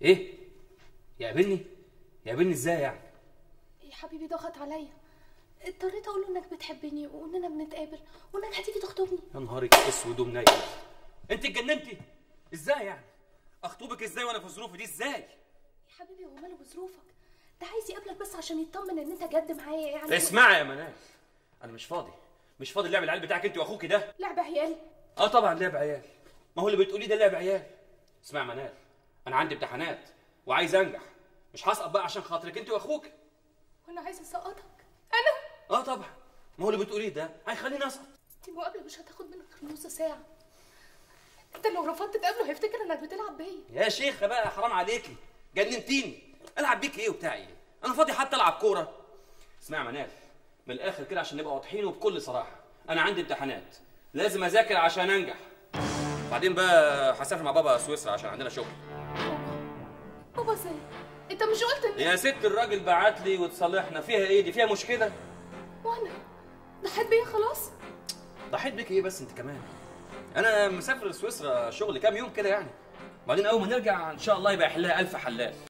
ايه يقابلني يقابلني ازاي يعني يا حبيبي ضغط عليا اضطريت اقول له انك بتحبني واننا بنتقابل وانك هتيجي تخطبني يا نهارك اسود ومنيل انت اتجننتي ازاي يعني اخطبك ازاي وانا في الظروف دي ازاي يا حبيبي هو ماله بظروفك ده عايز يقابلك بس عشان يطمن ان انت جد معايا يعني اسمعي يا منال انا مش فاضي مش فاضي اللعب العيال بتاعك انت واخوك ده لعب عيال اه طبعا لعب عيال ما هو اللي بتقوليه ده لعب عيال اسمع يا منال انا عندي امتحانات وعايز انجح مش هسقط بقى عشان خاطرك انت واخوك وانا عايزه اسقطك انا اه طبعا ما هو اللي بتقوليه ده هيخليني اسقط دي مقابله مش هتاخد منك غير نص ساعه انت لو رفضت تقابله هيفتكر انك بتلعب بيا يا شيخه بقى حرام عليكي جننتيني العب بيك ايه وبتاع ايه انا فاضي حتى العب كوره اسمع يا منال من الاخر كده عشان نبقى واضحين وبكل صراحه انا عندي امتحانات لازم اذاكر عشان انجح بعدين بقى هسافر مع بابا سويسرا عشان عندنا شغل بابا ازاي انت مش قلت ان يا ست الراجل بعت لي وتصالحنا فيها ايه دي فيها مشكله وانا ضحيت بيا خلاص ضحيت بيك ايه بس انت كمان انا مسافر سويسرا شغل كام يوم كده يعني بعدين اول ما نرجع ان شاء الله يبقى يحلها الف حلال